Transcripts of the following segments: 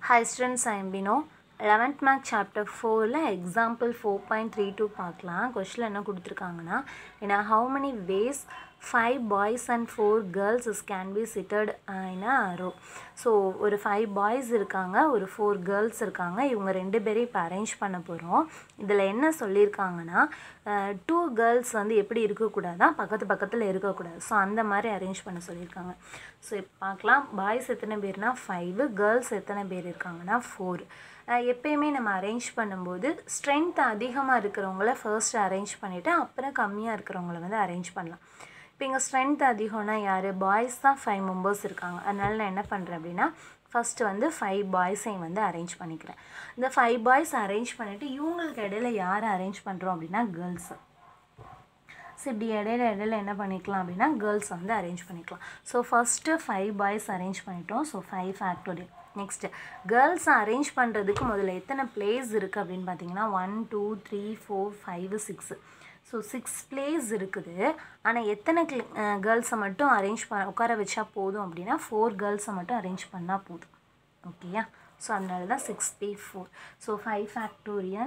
Hi students, I am Bino. 11th mark chapter 4ல example 4.32 பார்க்கலாம் கொஸ்டில் என்ன கொடுத்துருக்காங்கன்னா in a how many ways five boys and four girls is can be seated in a row so ஒரு five boys இருக்காங்க ஒரு four girls இருக்காங்க இவங்க ரெண்டு பேரையும் இப்போ அரேஞ்ச் பண்ண போகிறோம் இதில் என்ன சொல்லியிருக்காங்கன்னா டூ கேர்ள்ஸ் வந்து எப்படி இருக்கக்கூடாதா பக்கத்து பக்கத்தில் இருக்கக்கூடாது ஸோ அந்த மாதிரி அரேஞ்ச் பண்ண சொல்லியிருக்காங்க ஸோ இப்போ பார்க்கலாம் பாய்ஸ் எத்தனை பேர்னா ஃபைவு கேர்ள்ஸ் எத்தனை பேர் இருக்காங்கன்னா ஃபோர் எப்பயுமே நம்ம அரேஞ்ச் பண்ணும்போது ஸ்ட்ரென்த் அதிகமாக இருக்கிறவங்கள ஃபர்ஸ்ட் அரேஞ்ச் பண்ணிவிட்டு அப்புறம் கம்மியாக இருக்கிறவங்கள வந்து அரேஞ்ச் பண்ணலாம் இப்போ இங்கே ஸ்ட்ரென்த் அதிகம்னா யார் பாய்ஸ் தான் ஃபைவ் மெம்பர்ஸ் இருக்காங்க அதனால நான் என்ன பண்ணுறேன் அப்படின்னா ஃபஸ்ட்டு வந்து ஃபைவ் பாய்ஸையும் வந்து அரேஞ்ச் பண்ணிக்கிறேன் இந்த ஃபைவ் பாய்ஸ் அரேஞ்ச் பண்ணிவிட்டு இவங்களுக்கு இடையில யாரை அரேஞ்ச் பண்ணுறோம் அப்படின்னா கேர்ள்ஸு ஸோ இப்படி இடையில இடையில என்ன பண்ணிக்கலாம் அப்படின்னா கேர்ள்ஸ் வந்து அரேஞ்ச் பண்ணிக்கலாம் so first five boys arrange பண்ணிட்டோம் so five factorial next girls arrange பண்ணுறதுக்கு முதல்ல எத்தனை பிளேஸ் இருக்குது அப்படின்னு பார்த்தீங்கன்னா one two three four five six so six place இருக்குது ஆனால் எத்தனை கேர்ள்ஸை மட்டும் அரேஞ்ச் ப உட்கார வச்சா போதும் அப்படின்னா ஃபோர் கேர்ள்ஸை மட்டும் அரேஞ்ச் பண்ணால் போதும் ஓகேயா ஸோ அதனால தான் six P four so five factorial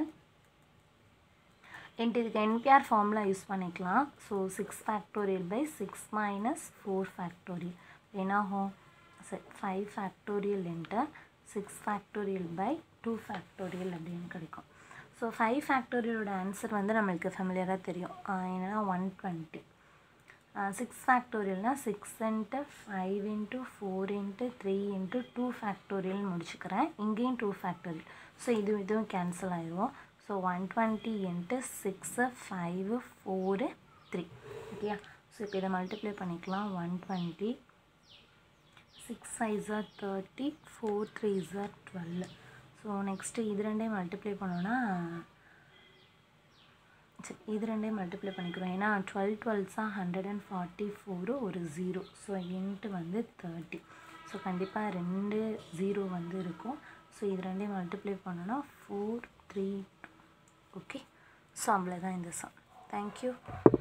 into இதுக்கு என்பிஆர் ஃபார்முலா யூஸ் பண்ணிக்கலாம் so six factorial by six minus four factorial என்னாகும் சரி five factorial into six factorial by two factorial அப்படின்னு கிடைக்கும் ஸோ ஃபைவ் ஃபேக்டோரியலோட ஆன்சர் வந்து நம்மளுக்கு ஃபெமிலியராக தெரியும் என்னென்னா ஒன் டுவெண்ட்டி சிக்ஸ் ஃபேக்டோரியல்னால் six into five into four into three into two factorial முடிச்சுக்கிறேன் இங்கேயும் டூ ஃபேக்டோரியல் ஸோ இது இதுவும் கேன்சல் ஆயிரும் so one twenty into six five four three ஓகேயா ஸோ இப்போ இதை மல்டிப்ளை பண்ணிக்கலாம் ஒன் டுவெண்ட்டி சிக்ஸ் ஃபைவ் ஜார் தேர்ட்டி ஃபோர் த்ரீ ஜார் டுவெல் ஸோ நெக்ஸ்ட்டு இது ரெண்டையும் மல்டிப்ளை பண்ணோன்னா சரி இது ரெண்டையும் மல்டிப்ளை பண்ணிக்கிறோம் ஏன்னா டுவெல் டுவெல்ஸாக ஹண்ட்ரட் அண்ட் ஃபார்ட்டி ஃபோரு ஒரு ஜீரோ ஸோ இன்ட்டு வந்து தேர்ட்டி ஸோ கண்டிப்பாக ரெண்டு ஜீரோ வந்து இருக்கும் ஸோ இது ரெண்டையும் மல்டிப்ளை பண்ணோன்னா ஃபோர் த்ரீ ஓகே ஸோ அவ்வளோதான் இந்த சம் தேங்க்யூ